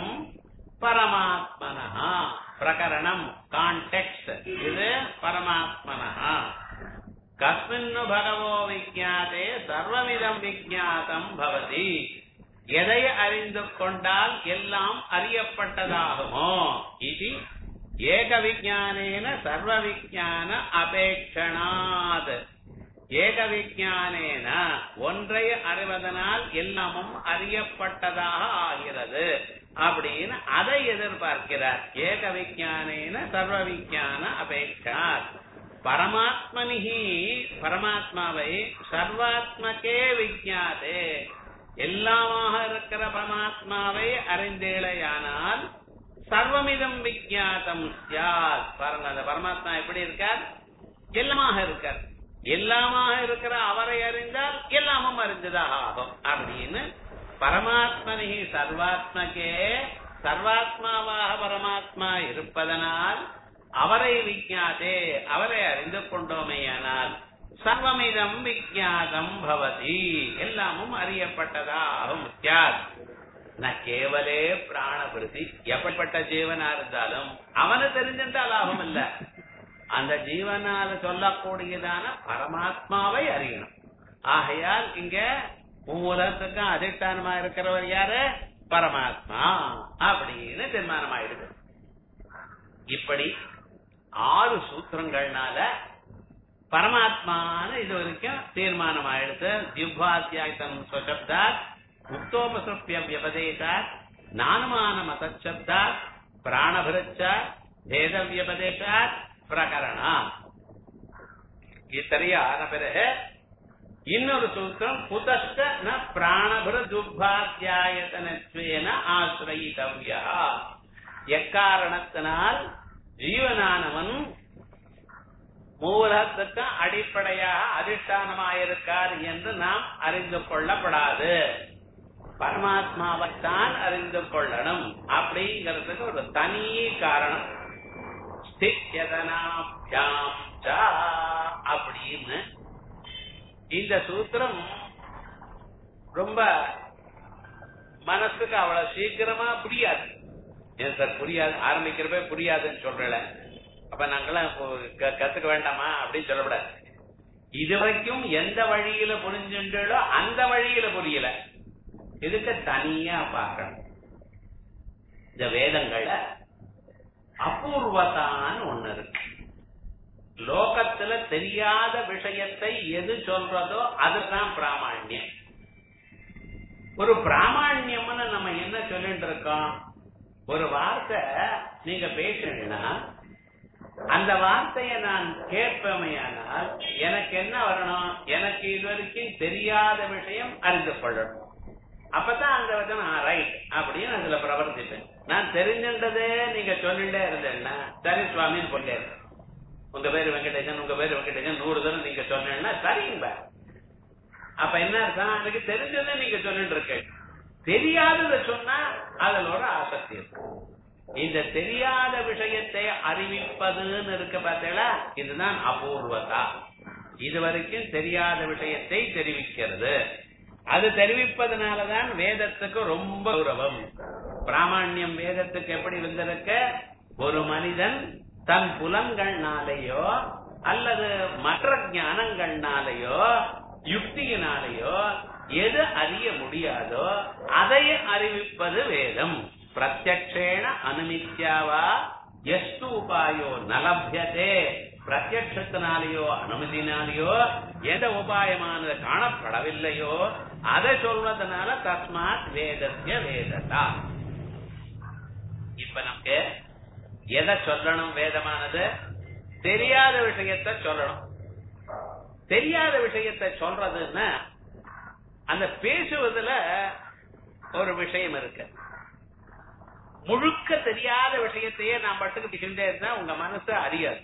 பரமாத்மனா பிரகரணம் கான்டெக்ட் இது பரமாத்மனா கஸ்மின்னு பகவோ விஜாதே சர்வ சர்வமிதம் விஜாதம் பவதி எதை அறிந்து கொண்டால் எல்லாம் அறியப்பட்டதாகுமோ இது ஏக விஜானேன சர்வ விஜான அபேட்சணாத் ஏக விஜானேன ஒன்றை அறிவதனால் எல்லாமும் அறியப்பட்டதாக ஆகிறது அப்படின்னு அதை எதிர்பார்க்கிறார் ஏக விஜானேன சர்வ விஜான அபேட்சாத் பரமாத்மனிகி பரமாத்மாவை சர்வாத்மகே விஜாதே எல்லாமாக இருக்கிற பரமாத்மாவை அறிந்தேளையானால் சர்வமிதம் விஜாதம் சியாத் பாருங்க அந்த பரமாத்மா எப்படி இருக்கார் எல்லாமாக இருக்கார் எல்லாமாக இருக்கிற அவரை அறிந்தால் எல்லாமும் அறிந்ததாக ஆகும் அப்படின்னு பரமாத்மனி சர்வாத்மகே சர்வாத்மாவாக பரமாத்மா இருப்பதனால் அவரை விஜாதே அவரை அறிந்து கொண்டோமேயானால் சர்வமிதம் விஜாதம் பவதி எல்லாமும் அறியப்பட்டதாகும் சியாத் ந கேவலே பிராணபிருதி எப்படிப்பட்ட ஜீவனா இருந்தாலும் அவனை தெரிஞ்சிருந்தால் லாபம் இல்ல அந்த ஜீவனால சொல்லக்கூடியதான பரமாத்மாவை அறியணும் ஆகையால் இங்க மூலத்துக்கும் அதிஷ்டானமா இருக்கிறவர் யாரு பரமாத்மா அப்படின்னு தீர்மானம் ஆயிடுது இப்படி ஆறு சூத்திரங்கள்னால பரமாத்மான்னு இது வரைக்கும் தீர்மானம் ஆயிடுது திவ்வாத்தியாயத்தம் ஸ்வசப்தாத் முக்தோபசுப்பிய வியபதேசாத் நானுமான மதச்சப்தாத் பிராணபிருச்ச பேத வியபதேசாத் பிரகரணா இத்தனையா ஆன பிறகு இன்னொரு சூத்திரம் புதஸ்த ந பிராணபுர துப்பாத்தியாயத்தனத்வேன ஆசிரயித்தவ்யா எக்காரணத்தினால் ஜீவனானவன் மூலத்துக்கு அடிப்படையாக அதிஷ்டானமாயிருக்கார் என்று நாம் அறிந்து கொள்ளப்படாது பரமாத்மாவைத்தான் அறிந்து கொள்ளணும் அப்படிங்கிறதுக்கு ஒரு தனி காரணம் ஸ்தித்யதனாப்யாம் ச அப்படின்னு இந்த சூத்திரம் ரொம்ப மனசுக்கு அவ்வளவு சீக்கிரமா புரியாது ஏன் சார் புரியாது ஆரம்பிக்கிறப்ப புரியாதுன்னு சொல்றல அப்ப நாங்கெல்லாம் இப்போ க- கத்துக்க வேண்டாமா அப்படின்னு சொல்லக்கூடாது இதுவரைக்கும் எந்த வழியில புரிஞ்சுட்டோ அந்த வழியில புரியல இதுக்கு தனியா பார்க்கணும் இந்த வேதங்கள்ல அபூர்வதான்னு ஒண்ணு இருக்கு லோகத்துல தெரியாத விஷயத்தை எது சொல்றதோ அதுதான் பிராமாண்யம் ஒரு பிராமாண்யம்னு நம்ம என்ன சொல்லிட்டு இருக்கோம் ஒரு வார்த்தை நீங்க பேசுறீங்கன்னா அந்த வார்த்தையை நான் கேட்பமையானால் எனக்கு என்ன வரணும் எனக்கு இது வரைக்கும் தெரியாத விஷயம் அறிந்து கொள்ளணும் அப்பதான் அந்த வச்சனம் ரைட் அப்படின்னு அதுல பிரவர்த்திப்பேன் நான் தெரிஞ்சின்றதே நீங்க சொல்லிட்டே இருந்தேன்னா சரி சுவாமின்னு கொண்டேன் உங்க பேரு வெங்கடேசன் உங்க பேரு வெங்கடேசன் நூறு தரம் நீங்க சொன்னேன்னா சரிங்க அப்ப என்ன அர்த்தம் எனக்கு தெரிஞ்சதை நீங்க சொல்லிட்டு இருக்க தெரியாததை சொன்னா அதுல ஒரு ஆசக்தி இருக்கு இந்த தெரியாத விஷயத்தை அறிவிப்பதுன்னு இருக்க பார்த்தீங்களா இதுதான் அபூர்வதா இதுவரைக்கும் தெரியாத விஷயத்தை தெரிவிக்கிறது அது தெரிவிப்பதனாலதான் வேதத்துக்கு ரொம்ப கௌரவம் பிராமணியம் வேதத்துக்கு எப்படி வந்திருக்க ஒரு மனிதன் தன் புலன்கள்னாலேயோ அல்லது மற்ற ஞானங்கள்னாலேயோ யுக்தியினாலேயோ எது அறிய முடியாதோ அதை அறிவிப்பது வேதம் பிரத்யக்ஷேண அனுமித்யாவா எஸ்து உபாயோ நலபியதே பிரத்யக்ஷத்தினாலேயோ அனுமதினாலேயோ எந்த உபாயமானது காணப்படவில்லையோ அதை சொல்வதனால தஸ்மாத் வேதத்திய வேததா இப்ப நமக்கு எதை சொல்லணும் வேதமானது தெரியாத விஷயத்தை சொல்லணும் தெரியாத விஷயத்தை சொல்றதுன்னா அந்த பேசுவதுல ஒரு விஷயம் இருக்கு முழுக்க தெரியாத விஷயத்தையே நான் பட்டுக்கு பேசிட்டே இருந்தா உங்க மனசு அறியாது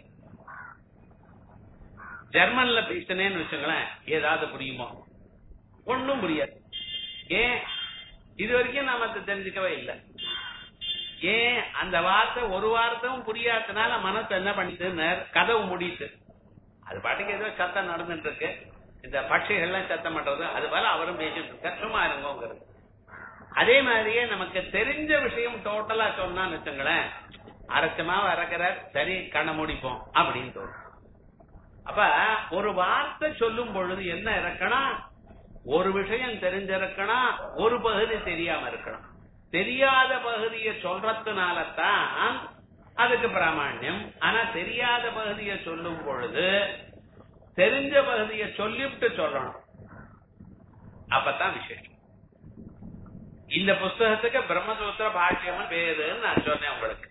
ஜெர்மன்ல பேசினேன்னு வச்சுங்களேன் ஏதாவது புரியுமோ ஒண்ணும் புரியாது ஏன் இது வரைக்கும் நாம அதை தெரிஞ்சுக்கவே இல்லை ஏன் அந்த வார்த்தை ஒரு வார்த்தையும் புரியாததுனால மனசு என்ன பண்ணிட்டு கதவு முடியுது அது பாட்டுக்கு ஏதோ சத்தம் நடந்துட்டு இருக்கு இந்த பட்சிகள்லாம் சத்தம் பண்றது அது போல அவரும் பேசிட்டு இருக்க சும்மா இருங்கோங்கிறது அதே மாதிரியே நமக்கு தெரிஞ்ச விஷயம் டோட்டலா சொன்னான்னு வச்சுங்களேன் அரைச்சமா இறக்குறார் சரி கண்ணை முடிப்போம் அப்படின்னு தோணும் அப்ப ஒரு வார்த்தை சொல்லும் பொழுது என்ன இறக்கணும் ஒரு விஷயம் தெரிஞ்சிருக்கணும் ஒரு பகுதி தெரியாம இருக்கணும் தெரியாத பகுதியை சொல்றதுனால தான் அதுக்கு பிராமணியம் ஆனா தெரியாத பகுதியை சொல்லும் பொழுது தெரிஞ்ச பகுதியை சொல்லிவிட்டு சொல்லணும் அப்பதான் விசேஷம் இந்த புஸ்தகத்துக்கு பிரம்மசூத்திர பாஷ்யம் பேருன்னு நான் சொன்னேன் உங்களுக்கு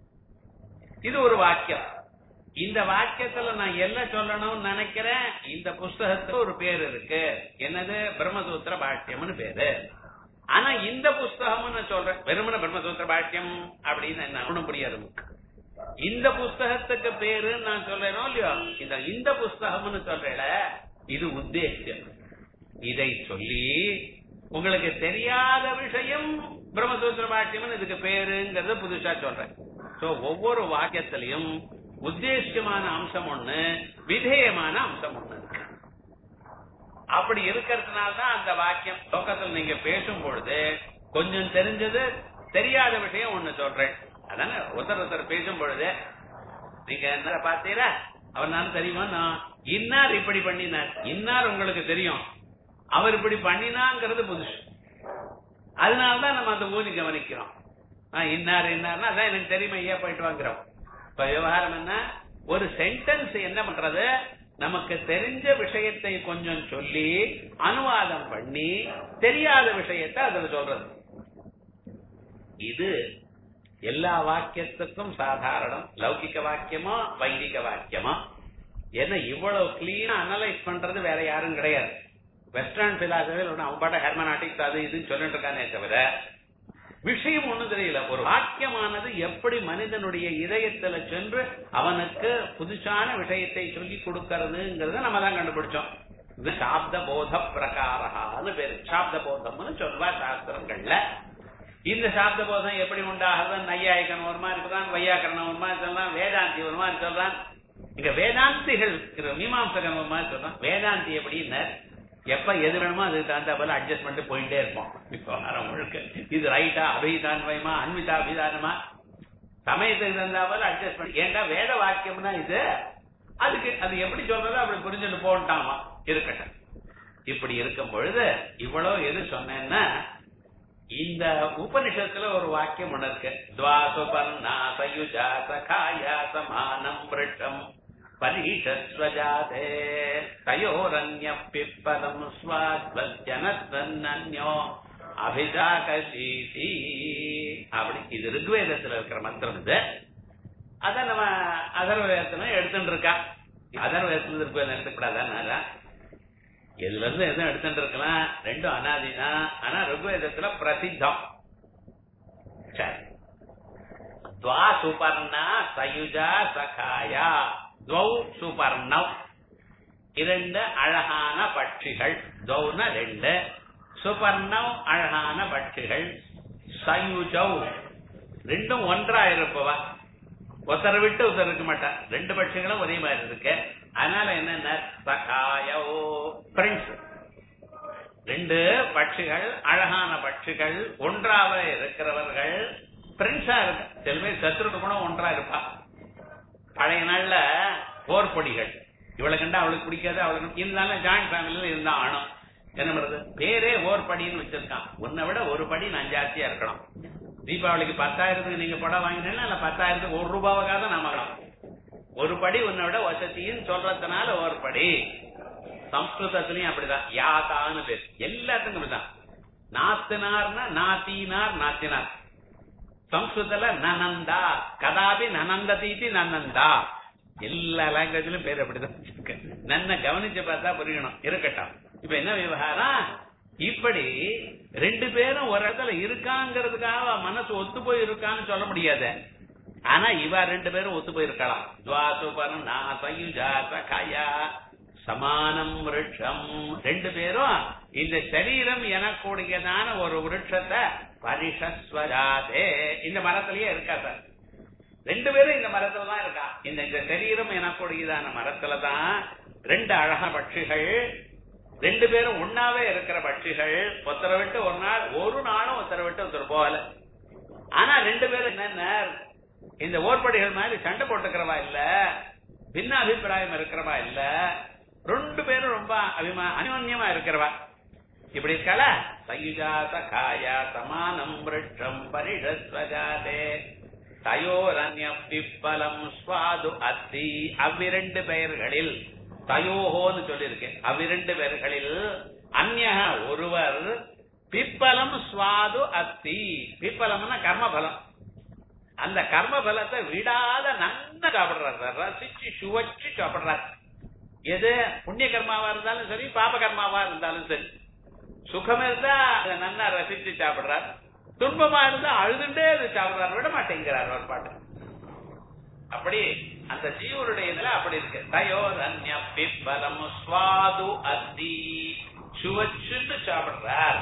இது ஒரு வாக்கியம் இந்த வாக்கியத்துல நான் என்ன சொல்லணும்னு நினைக்கிறேன் இந்த புஸ்தகத்துக்கு ஒரு பேர் இருக்கு என்னது பிரம்மசூத்திர பாஷ்யம்னு பேரு ஆனா இந்த புஸ்தகம்னு சொல்றேன் வெறுமன பிரம்மசூத்திர பாஷ்யம் அப்படின்னு என்ன ஒண்ணும் புரியாது நமக்கு. இந்த புஸ்தகத்துக்கு பேரு நான் சொல்றேனோ இல்லையோ இந்த இந்த புஸ்தகம்னு சொல்றேல இது உத்தேசம் இதை சொல்லி உங்களுக்கு தெரியாத விஷயம் பிரம்மசூத்திர பாஷ்யம் இதுக்கு பேருங்கிறத புதுசா சொல்றேன் சோ ஒவ்வொரு வாக்கியத்திலையும் உத்தேசியமான அம்சம் ஒண்ணு விதேயமான அம்சம் ஒண்ணு இருக்கு அப்படி இருக்கிறதுனால தான் அந்த வாக்கியம் லோகத்தில் நீங்க பேசும் பொழுது கொஞ்சம் தெரிஞ்சது தெரியாத விஷயம் ஒண்ணு சொல்றேன் அதானே ஒருத்தர் ஒருத்தர் பேசும் பொழுது நீங்க என்ன பார்த்தீரா அவர் நான் தெரியுமா நான் இன்னார் இப்படி பண்ணினார் இன்னார் உங்களுக்கு தெரியும் அவர் இப்படி பண்ணினாங்கிறது புதுசு அதனாலதான் நம்ம அந்த ஊதி கவனிக்கிறோம் ஆ, இன்னார் இன்னார்னா அதான் எனக்கு தெரியுமா ஐயா போயிட்டு வாங்குறோம் இப்ப விவகாரம் என்ன ஒரு சென்டென்ஸ் என்ன பண்றது நமக்கு தெரிஞ்ச விஷயத்தை கொஞ்சம் சொல்லி அனுவாதம் பண்ணி தெரியாத விஷயத்தை அதுல சொல்றது இது எல்லா வாக்கியத்துக்கும் சாதாரணம் லௌகிக வாக்கியமோ வைதிக வாக்கியமோ ஏன்னா இவ்வளவு கிளீனா அனலைஸ் பண்றது வேற யாரும் கிடையாது வெஸ்டர்ன் பிலாசபியில் ஒண்ணு அவன் பாட்ட ஹெர்மனாட்டிக்ஸ் அது இதுன்னு சொல்லிட்டு இருக்கானே தவிர விஷயம் ஒண்ணும் தெரியல ஒரு வாக்கியமானது எப்படி மனிதனுடைய இதயத்துல சென்று அவனுக்கு புதுசான விஷயத்தை சொல்லி கொடுக்கறதுங்கிறத நம்ம தான் கண்டுபிடிச்சோம் இது சாப்த போத பிரகாரகான்னு பேரு சாப்த போதம்னு சொல்வா சாஸ்திரங்கள்ல இந்த சாப்த போதம் எப்படி உண்டாகிறது நையாயிக்கன் ஒரு மாதிரி சொல்றான் வையாக்கரணம் ஒரு மாதிரி சொல்றான் வேதாந்தி ஒரு மாதிரி சொல்றான் இங்க வேதாந்திகள் இருக்கிற மீமாம்சகன் ஒரு மாதிரி சொல்றான் வேதாந்தி எப்படின்னு எப்ப எது வேணுமோ அதுக்கு தகுந்த போல அட்ஜஸ்ட் பண்ணிட்டு போயிட்டே இருப்போம் இப்போ வாரம் முழுக்க இது ரைட்டா அபிதான்மயமா அன்விதா அபிதானமா சமயத்துக்கு தகுந்த போல அட்ஜஸ்ட் பண்ணி ஏன்டா வேத வாக்கியம்னா இது அதுக்கு அது எப்படி சொல்றதோ அப்படி புரிஞ்சுட்டு போட்டாமா இருக்கட்டும் இப்படி இருக்கும் பொழுது இவ்வளவு எது சொன்னேன்னா இந்த உபனிஷத்துல ஒரு வாக்கியம் ஒண்ணு இருக்கு துவாசுபர்ணா சயுஜா சகாயா சமானம் விருட்சம் பரீஷஸ்வஜாதே தயோரண்ய பிப்பதம் ஸ்வாத்வஜனத்வன்யோ அபிஜாகசீசி அப்படி இது ருக்வேதத்துல இருக்கிற மந்திரம் இது அத நம்ம அதர்வேதத்துல எடுத்துட்டு இருக்கா அதர்வேதத்துல ருக்வேதம் எடுத்துக்கூடாதான் இதுல இருந்து எதுவும் எடுத்துட்டு இருக்கலாம் ரெண்டும் அனாதிதான் ஆனா ருக்வேதத்துல பிரசித்தம் சரி துவா சுபர்ணா சயுஜா சகாயா துவௌ சுபர்ணவ் இரண்டு அழகான பட்சிகள் துவௌன ரெண்டு சுபர்ணவ் அழகான பட்சிகள் சயுஜௌ ரெண்டும் ஒன்றா இருப்பவா ஒருத்தரை விட்டு ஒருத்தர் இருக்க மாட்டான் ரெண்டு பட்சிகளும் ஒரே மாதிரி இருக்கு அதனால என்னென்ன சகாயோ பிரின்ஸ் ரெண்டு பட்சிகள் அழகான பட்சிகள் ஒன்றாக இருக்கிறவர்கள் பிரின்ஸா இருக்கு சில பேர் சத்ருக்கு கூட ஒன்றா இருப்பா பழைய நாள்ல போர்ப்பொடிகள் இவளை கண்டா அவளுக்கு பிடிக்காது அவளுக்கு இருந்தாலும் ஜாயிண்ட் ஃபேமிலியில இருந்தா ஆணும் என்ன பண்றது பேரே ஓர்படின்னு வச்சிருக்கான் உன்னை விட ஒரு படி நான் ஜாஸ்தியா இருக்கணும் தீபாவளிக்கு பத்தாயிரத்துக்கு நீங்க படம் வாங்கினீங்கன்னா இல்ல பத்தாயிரத்துக்கு ஒரு ரூபாவுக்காக தான் நான் வாங்கலாம் ஒரு படி உன்னை விட வசதின்னு சொல்றதுனால ஒரு படி சம்ஸ்கிருதத்திலையும் அப்படிதான் யாதான்னு பேர் எல்லாத்துக்கும் அப்படிதான் நாத்தினார்னா நாத்தினார் நாத்தினார் சம்ஸ்கிருதத்துல நனந்தா கதாபி நனந்ததீதி நனந்தா எல்லா லாங்குவேஜ்லயும் பேர் அப்படிதான் வச்சிருக்க நன்ன கவனிச்சு பார்த்தா புரியணும் இருக்கட்டும் இப்ப என்ன விவகாரம் இப்படி ரெண்டு பேரும் ஒரு இடத்துல இருக்காங்கிறதுக்காக மனசு ஒத்து போய் இருக்கான்னு சொல்ல முடியாது ஆனா இவ ரெண்டு பேரும் ஒத்து போயிருக்கலாம் துவாசுபரம் நாசயுஜா சகாயா சமானம் விருட்சம் ரெண்டு பேரும் இந்த சரீரம் எனக்கூடியதான ஒரு விருட்சத்தை பரிஷஸ்வராதே இந்த மரத்திலேயே இருக்கா சார் ரெண்டு பேரும் இந்த மரத்துல தான் இருக்கா இந்த இந்த சரீரம் எனக்கூடியதான மரத்துல தான் ரெண்டு அழகா பட்சிகள் ரெண்டு பேரும் ஒன்னாவே இருக்கிற பட்சிகள் ஒருத்தரை விட்டு ஒரு நாள் ஒரு நாளும் ஒருத்தரை விட்டு ஒருத்தர் போகல ஆனா ரெண்டு பேரும் என்னென்ன இந்த ஓர்படிகள் மாதிரி சண்டை போட்டுக்கிறவா இல்ல பின்ன அபிப்பிராயம் இருக்கிறவா இல்ல ரெண்டு பேரும் ரொம்ப அபிமா அனுமன்யமா இருக்கிறவா இப்படி இருக்கல சயுஜா சகாயா சமானம் விருட்சம் பரிடஸ்வஜாதே தயோரன்ய பிப்பலம் ஸ்வாது அத்தி அவ்விரண்டு பெயர்களில் தயோஹோன்னு சொல்லியிருக்கேன் அவ்விரண்டு பெயர்களில் அந்நிய ஒருவர் பிப்பலம் ஸ்வாது அத்தி பிப்பலம்னா கர்மபலம் அந்த கர்மபலத்தை விடாத நன்ன சாப்பிடுறார் சார் ரசிச்சு சுவைச்சு சாப்பிடுறார் எது புண்ணிய கர்மாவா இருந்தாலும் சரி பாப கர்மாவா இருந்தாலும் சரி சுகம் இருந்தா அதை நன்னா ரசிச்சு சாப்பிடுறார் துன்பமா இருந்தா அழுதுண்டே அது சாப்பிடுறார் விட மாட்டேங்கிறார் ஒரு பாட்டு அப்படி அந்த ஜீவனுடைய இதுல அப்படி இருக்கு தயோரன்ய பிப்பலம் சுவாது அத்தி சுவச்சுன்னு சாப்பிடுறார்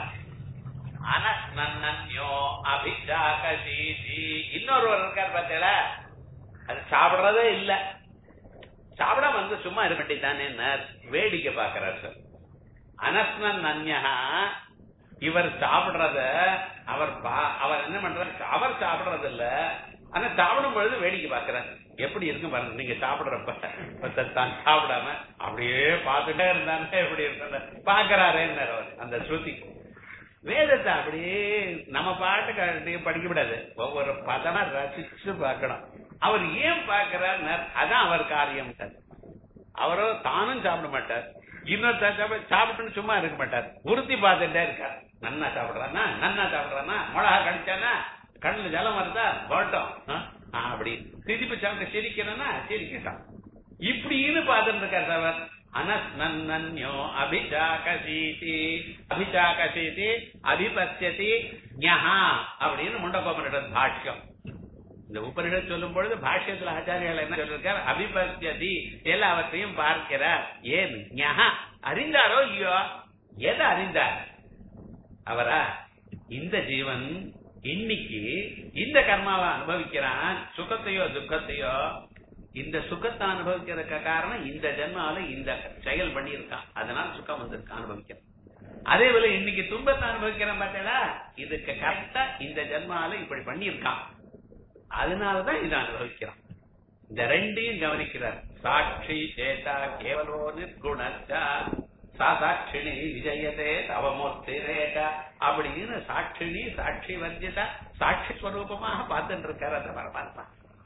அனஸ்னன்யோ அபிஷாகசீதி இன்னொருவர் இருக்கார் பார்த்தீங்களா அது சாப்பிடுறதே இல்ல சாப்பிட வந்து சும்மா இருக்க தானே வேடிக்கை பாக்குறார் சார் அனஸ்னன் அந்யா இவர் சாப்பிடுறத அவர் பா- அவர் என்ன பண்றாரு அவர் சாப்பிடுறது இல்ல ஆனா சாப்பிடும் பொழுது வேடிக்கை பாக்குறாரு எப்படி இருக்கு பாருங்க நீங்க சாப்பிடுறப்ப ஒருத்தர் தான் சாப்பிடாம அப்படியே பார்த்துட்டே இருந்தாங்க எப்படி இருக்கு பாக்குறாரே அவர் அந்த ஸ்ருதி வேதத்தை அப்படியே நம்ம பாட்டுக்கு அப்படியே படிக்க கூடாது ஒவ்வொரு பதமா ரசிச்சு பார்க்கணும் அவர் ஏன் பார்க்கிறார் அதான் அவர் காரியம் சார் அவரோ தானும் சாப்பிட மாட்டார் இன்னொருத்தர் சாப்பிட சாப்பிட்டுன்னு சும்மா இருக்க மாட்டார் உறுத்தி பார்த்துட்டே இருக்கார் நன்னா சாப்பிடுறானா நன்னா சாப்பிடுறானா மிளகா கடிச்சானா கண்ணுல ஜலம் வருதா போட்டோம் ஆ? ஆ, அப்படி திருப்பி சாப்பிட்டு சிரிக்கிறனா சிரிக்கட்டான் இப்படின்னு பார்த்துட்டு இருக்கார் அவர் அனஸ்னன்யோ அபிஷாகசீதி அபிஷாகசீதி அபிபத்தியதி ஞஹா அப்படின்னு முண்டகோபனிடம் பாஷ்யம் இந்த உபனிஷத் சொல்லும் பொழுது பாஷ்யத்துல ஆச்சாரியால் என்ன சொல்லிருக்கார் அபிபத்தியதி எல்லாவற்றையும் பார்க்கிறார் ஏன் ஞஹா அறிந்தாரோ இல்லையோ எதை அறிந்தார் அவரா இந்த ஜீவன் இன்னைக்கு இந்த கர்மாவை அனுபவிக்கிறான் சுகத்தையோ துக்கத்தையோ இந்த சுகத்தை அனுபவிக்கிறதுக்கு காரணம் இந்த ஜென்மாவில இந்த செயல் பண்ணியிருக்கான் அதனால சுகம் வந்திருக்கு அனுபவிக்கிறான் அதே போல இன்னைக்கு துன்பத்தை அனுபவிக்கிறேன் பார்த்தீங்களா இதுக்கு கரெக்டா இந்த ஜென்மாவில இப்படி பண்ணியிருக்கான் அதனாலதான் இதை அனுபவிக்கிறான் இந்த ரெண்டையும் கவனிக்கிறார் சாட்சி சேதா கேவலோ நிர்குணச்சா சா சாட்சிணி விஜயதே தவமூர்த்தி ரேகா அப்படின்னு சாட்சிணி சாட்சி வர்ஜிதா சாட்சி ஸ்வரூபமாக பார்த்துட்டு இருக்காரு அந்த பரமாத்மா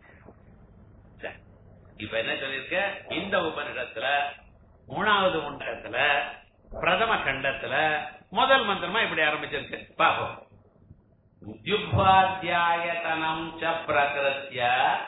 சரி. இப்ப என்ன சொல்லிருக்க இந்த உபனிடத்துல மூணாவது மண்டலத்துல பிரதம கண்டத்துல முதல் மந்திரமா இப்படி ஆரம்பிச்சிருக்கு பாப்போம் யுக்வாத்தியாயத்தனம் ச பிரகிருத்ய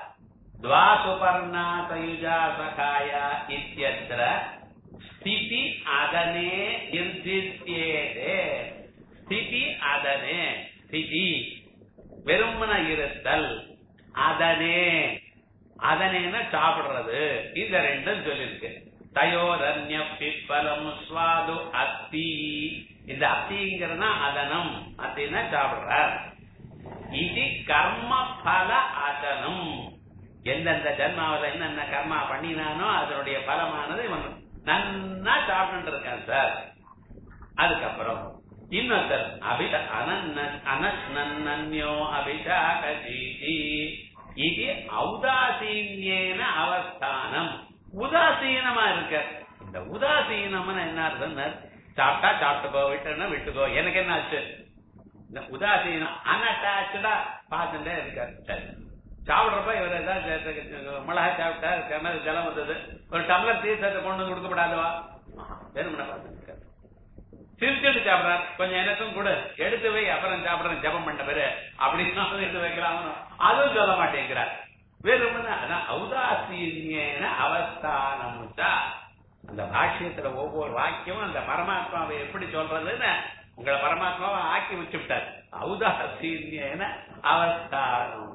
द्वासुपर्णा तयुजा सखाय इत्यत्र स्थिति आदने निर्दित्येते ஸ்திதி அதனே ஸ்திதி வெறுமன இருத்தல் அதனே அதனேன சாப்பிடுறது இந்த ரெண்டும் சொல்லிருக்கு தயோரன்ய பிப்பலம் சுவாது அத்தி இந்த அத்திங்கிறதுனா அதனம் அத்தின்னா சாப்பிடுறார் இது கர்ம பல ஆசனம் எந்தெந்த ஜென்மாவில என்னென்ன கர்மா பண்ணினானோ அதனுடைய பலமானது இவன் நன்னா சாப்பிட்டு இருக்கான் சார் அதுக்கப்புறம் இன்னொருத்தர் அபிஷ அனன்ன அனஸ்னன்யோ அபிஷாகீதி இது ஔதாசீன்யேன அவஸ்தானம் உதாசீனமா இருக்க இந்த உதாசீனம்னு என்ன அர்த்தம் சாப்பிட்டா சாப்பிட்டுக்கோ விட்டுனா விட்டுக்கோ எனக்கு என்ன ஆச்சு இந்த உதாசீனம் அன்அட்டாச்சா பார்த்துட்டே இருக்காரு சரி சாப்பிடுறப்ப இவர் ஏதாவது மிளகா சாப்பிட்டா கிணறு ஜலம் வந்தது ஒரு டம்ளர் தீர்த்தத்தை கொண்டு வந்து கொடுக்கப்படாதவா வெறுமனை பார்த்துருக்காரு சிரிச்சுட்டு சாப்பிடுறார் கொஞ்சம் எனக்கும் கூட எடுத்து வை அப்புறம் சாப்பிடுறேன் ஜபம் பண்ண பேரு அப்படின்னு எடுத்து வைக்கலாம் அதுவும் சொல்ல மாட்டேங்கிறார் வெறுமனை அதான் ஔதாசீன்யேன அவஸ்தானம் அந்த பாஷ்யத்துல ஒவ்வொரு வாக்கியமும் அந்த பரமாத்மாவை எப்படி சொல்றதுன்னு உங்களை பரமாத்மாவை ஆக்கி வச்சுவிட்டார் ஔதாசீன்யேன அவஸ்தானம்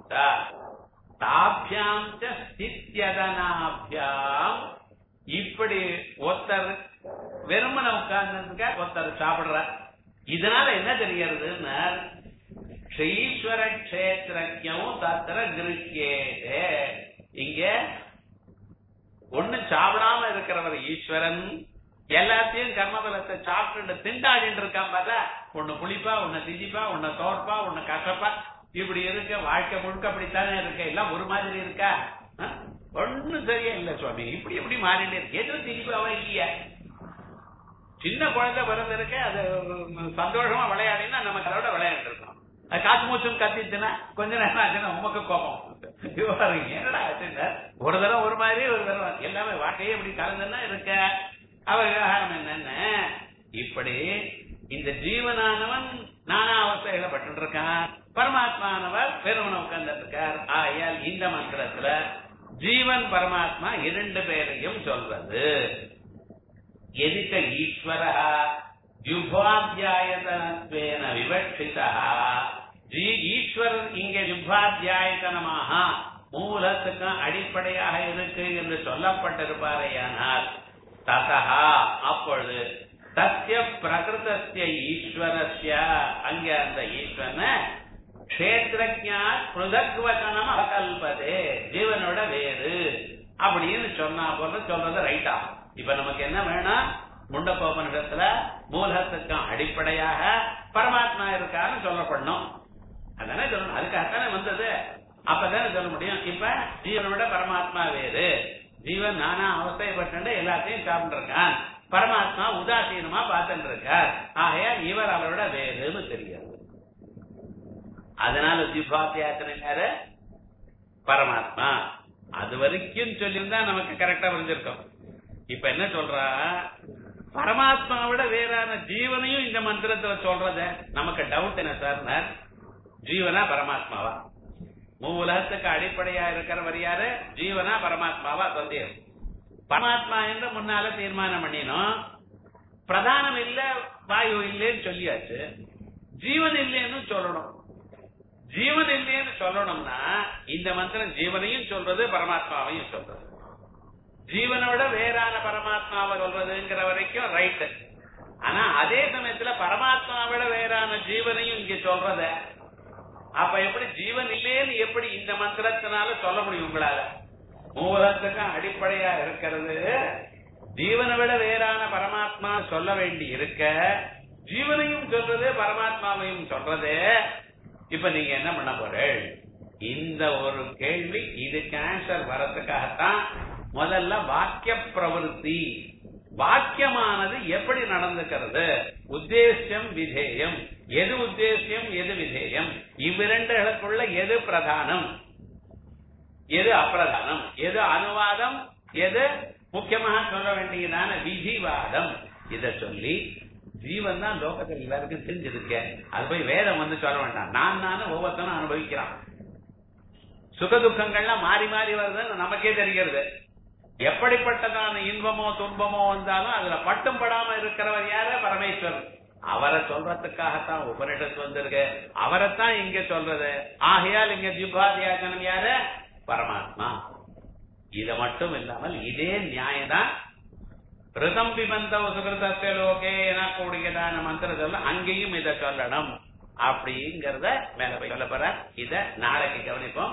தாபியாம் ஸ்தித்யதனாபியாம் இப்படி ஒருத்தர் வெறுமனை உட்கார்ந்துருக்க ஒருத்தர் சாப்பிடுறார் இதனால என்ன தெரிகிறதுன்னு ஸ்ரீஸ்வர கஷேத்திரஜம் தத்திர கிருக்கியேதே இங்க ஒண்ணு சாப்பிடாம இருக்கிறவர் ஈஸ்வரன் எல்லாத்தையும் கர்மபலத்தை சாப்பிட்டு திண்டாடிட்டு இருக்கான் பார்த்தா ஒண்ணு புளிப்பா ஒண்ணு திதிப்பா ஒண்ணு தோற்பா ஒண்ணு கசப்பா இப்படி இருக்க வாழ்க்கை முழுக்க அப்படித்தானே இருக்க எல்லாம் ஒரு மாதிரி இருக்கா அஹ்? ஒண்ணும் சரியா இல்ல சுவாமி இப்படி எப்படி மாறிட்டே இருக்கு எதுவும் திதிப்பாவா இல்லையா சின்ன குழந்தை பிறந்திருக்கு அது சந்தோஷமா விளையாடினா நமக்கு அதோட விளையாண்டு இருக்கோம் அது காசு மூச்சும் கத்திச்சுன்னா கொஞ்ச நேரம் ஆச்சுன்னா உமக்கு கோபம் இவரு என்னடா ஆச்சுன்னா ஒரு தடவை ஒரு மாதிரி ஒரு தடவை எல்லாமே வாழ்க்கையே இப்படி கலந்துன்னா இருக்க அவ விவகாரம் என்னன்னு இப்படி இந்த ஜீவனானவன் நானா அவஸ்தைகளை பட்டு இருக்கான் பரமாத்மானவர் வெறுமன உட்கார்ந்துட்டு இருக்கார் ஆயால் இந்த மந்திரத்துல ஜீவன் பரமாத்மா இரண்டு பேரையும் சொல்றது எதிக்க ஈஸ்வர ஜுபாத்தியாயத்தனத்வேன விவட்சிதா ஜீ ஈஸ்வரன் இங்கே ஜுபாத்தியாயத்தனமாக மூலத்துக்கும் அடிப்படையாக இருக்கு என்று சொல்லப்பட்டிருப்பாரேயானால் ததா அப்பொழுது சத்திய பிரகிருதஸ்ய ஈஸ்வரஸ்ய அங்க அந்த ஈஸ்வரன கஷேத்திரஜா பிருதக்வச்சனம் அகல்பதே ஜீவனோட வேறு அப்படின்னு சொன்னா போல சொல்றது ரைட்டா இப்ப நமக்கு என்ன வேணும் முண்டகோபனிடத்துல மூலத்துக்கும் அடிப்படையாக பரமாத்மா இருக்கான்னு சொல்லப்படணும் அதானே சொல்லணும் அதுக்காகத்தானே வந்தது அப்பதானே சொல்ல முடியும் இப்ப ஜீவனோட பரமாத்மா வேறு ஜீவன் நானா அவஸ்தைப்பட்டு எல்லாத்தையும் சாப்பிட்டுருக்கான் பரமாத்மா உதாசீனமா பார்த்துட்டு இருக்கார் ஆகையால் இவர் அவரோட வேறுன்னு தெரியாது அதனால ஜிபாத்தியாச்சனை யாரு பரமாத்மா அது வரைக்கும் சொல்லியிருந்தா நமக்கு கரெக்டா புரிஞ்சிருக்கும் இப்ப என்ன சொல்றா பரமாத்மாவோட வேறான ஜீவனையும் இந்த மந்திரத்துல சொல்றத நமக்கு டவுட் என்ன சார் ஜீவனா பரமாத்மாவா மூலகத்துக்கு அடிப்படையா இருக்கிறவர் யாரு ஜீவனா பரமாத்மாவா சந்தேகம் பரமாத்மா என்று முன்னால தீர்மானம் பண்ணினோம் பிரதானம் இல்ல வாயு இல்லைன்னு சொல்லியாச்சு ஜீவன் இல்லைன்னு சொல்லணும் ஜீவன் இல்லைன்னு சொல்லணும்னா இந்த மந்திரம் ஜீவனையும் சொல்றது பரமாத்மாவையும் சொல்றது ஜீவனோட வேறான பரமாத்மாவை சொல்றதுங்கிற வரைக்கும் ரைட் ஆனா அதே சமயத்துல பரமாத்மாவோட வேறான ஜீவனையும் இங்க சொல்றத அப்ப எப்படி ஜீவன் இல்லைன்னு எப்படி இந்த மந்திரத்தினால சொல்ல முடியும் உங்களால மூலத்துக்கும் அடிப்படையா இருக்கிறது ஜீவனை விட வேறான பரமாத்மா சொல்ல வேண்டி இருக்க ஜீவனையும் சொல்றது பரமாத்மாவையும் சொல்றது இப்ப நீங்க என்ன பண்ண போறீள் இந்த ஒரு கேள்வி இதுக்கு ஆன்சர் வரதுக்காகத்தான் முதல்ல வாக்கிய பிரவருத்தி வாக்கியமானது எப்படி நடந்துக்கிறது உத்தேசியம் விதேயம் எது உத்தேசியம் எது விதேயம் இவ்விரண்டுகளுக்குள்ள எது பிரதானம் எது அப்பிரதானம் எது அனுவாதம் எது முக்கியமாக சொல்ல வேண்டியதான விதிவாதம் இத சொல்லி ஜீவன் தான் லோகத்தில் எல்லாருக்கும் தெரிஞ்சிருக்க அது போய் வேதம் வந்து சொல்ல வேண்டாம் நான் நானும் ஒவ்வொருத்தனும் அனுபவிக்கிறான் சுக துக்கங்கள்லாம் மாறி மாறி வருதுன்னு நமக்கே தெரிகிறது எப்படிப்பட்டதான இன்பமோ துன்பமோ வந்தாலும் அதுல பட்டும் படாம இருக்கிறவர் யாரு பரமேஸ்வரன் அவரை சொல்றதுக்காகத்தான் உபனிஷத்து வந்திருக்கு அவரைத்தான் இங்க சொல்றது ஆகையால் இங்க ஜிபாதியாசனம் யாரு பரமாத்மா இது மட்டும் இல்லாமல் இதே நியாயம்தான் ரிதம் பிபந்தவ சுகிருதஸ்ய லோகே எனக்கூடியதான மந்திரத்துல அங்கேயும் இதை சொல்லணும் அப்படிங்கறத மேல போய் சொல்ல போற இத நாளைக்கு கவனிப்போம்